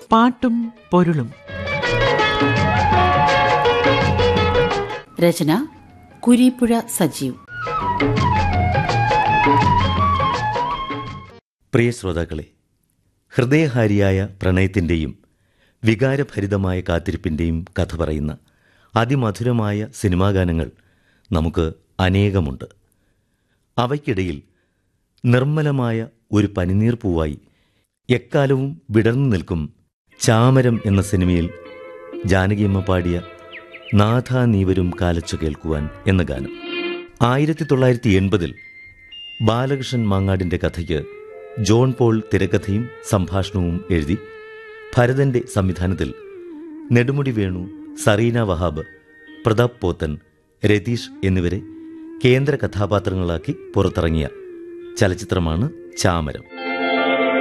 പാട്ടും പൊരുളും രചന കുരീപ്പുഴ സജീവ് പ്രിയ ശ്രോതാക്കളെ ഹൃദയഹാരിയായ പ്രണയത്തിൻ്റെയും വികാരഭരിതമായ കാത്തിരിപ്പിൻ്റെയും കഥ പറയുന്ന അതിമധുരമായ സിനിമാ ഗാനങ്ങൾ നമുക്ക് അനേകമുണ്ട് അവയ്ക്കിടയിൽ നിർമ്മലമായ ഒരു പനിനീർ പൂവായി എക്കാലവും വിടർന്നു നിൽക്കും ചാമരം എന്ന സിനിമയിൽ ജാനകിയമ്മ പാടിയ നാഥ നീവരും കാലച്ചു കേൾക്കുവാൻ എന്ന ഗാനം ആയിരത്തി തൊള്ളായിരത്തി എൺപതിൽ ബാലകൃഷ്ണൻ മാങ്ങാടിൻ്റെ കഥയ്ക്ക് ജോൺ പോൾ തിരക്കഥയും സംഭാഷണവും എഴുതി ഭരതന്റെ സംവിധാനത്തിൽ നെടുമുടി വേണു സറീന വഹാബ് പ്രതാപ് പോത്തൻ രതീഷ് എന്നിവരെ കേന്ദ്ര കഥാപാത്രങ്ങളാക്കി പുറത്തിറങ്ങിയ ചലച്ചിത്രമാണ് ചാമരം